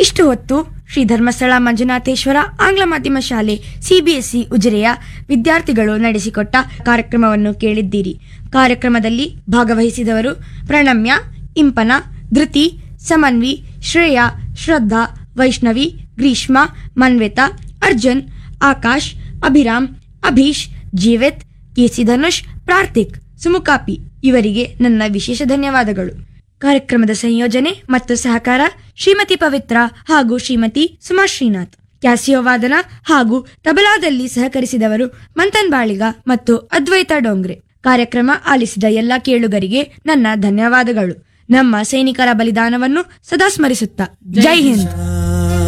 ಇಷ್ಟು ಹೊತ್ತು ಶ್ರೀ ಧರ್ಮಸ್ಥಳ ಮಂಜುನಾಥೇಶ್ವರ ಆಂಗ್ಲ ಮಾಧ್ಯಮ ಶಾಲೆ ಸಿಬಿಎಸ್ಇ ಉಜಿರೆಯ ವಿದ್ಯಾರ್ಥಿಗಳು ನಡೆಸಿಕೊಟ್ಟ ಕಾರ್ಯಕ್ರಮವನ್ನು ಕೇಳಿದ್ದೀರಿ ಕಾರ್ಯಕ್ರಮದಲ್ಲಿ ಭಾಗವಹಿಸಿದವರು ಪ್ರಣಮ್ಯ ಇಂಪನ ಧೃತಿ ಸಮನ್ವಿ ಶ್ರೇಯಾ ಶ್ರದ್ಧಾ ವೈಷ್ಣವಿ ಗ್ರೀಷ್ಮಾ ಮನ್ವಿತಾ ಅರ್ಜುನ್ ಆಕಾಶ್ ಅಭಿರಾಮ್ ಅಭೀಶ್ ಜೀವಿತ್ ಕೆಸಿ ಧನುಷ್ ಪ್ರಾರ್ಥಿಕ್ ಸುಮುಕಾಪಿ ಇವರಿಗೆ ನನ್ನ ವಿಶೇಷ ಧನ್ಯವಾದಗಳು ಕಾರ್ಯಕ್ರಮದ ಸಂಯೋಜನೆ ಮತ್ತು ಸಹಕಾರ ಶ್ರೀಮತಿ ಪವಿತ್ರ ಹಾಗೂ ಶ್ರೀಮತಿ ಸುಮಾ ಶ್ರೀನಾಥ್ ಕ್ಯಾಸಿಯೋ ವಾದನ ಹಾಗೂ ತಬಲಾದಲ್ಲಿ ಸಹಕರಿಸಿದವರು ಮಂಥನ್ ಬಾಳಿಗ ಮತ್ತು ಅದ್ವೈತ ಡೋಂಗ್ರೆ ಕಾರ್ಯಕ್ರಮ ಆಲಿಸಿದ ಎಲ್ಲ ಕೇಳುಗರಿಗೆ ನನ್ನ ಧನ್ಯವಾದಗಳು ನಮ್ಮ ಸೈನಿಕರ ಬಲಿದಾನವನ್ನು ಸದಾ ಸ್ಮರಿಸುತ್ತಾ ಜೈ ಹಿಂದ್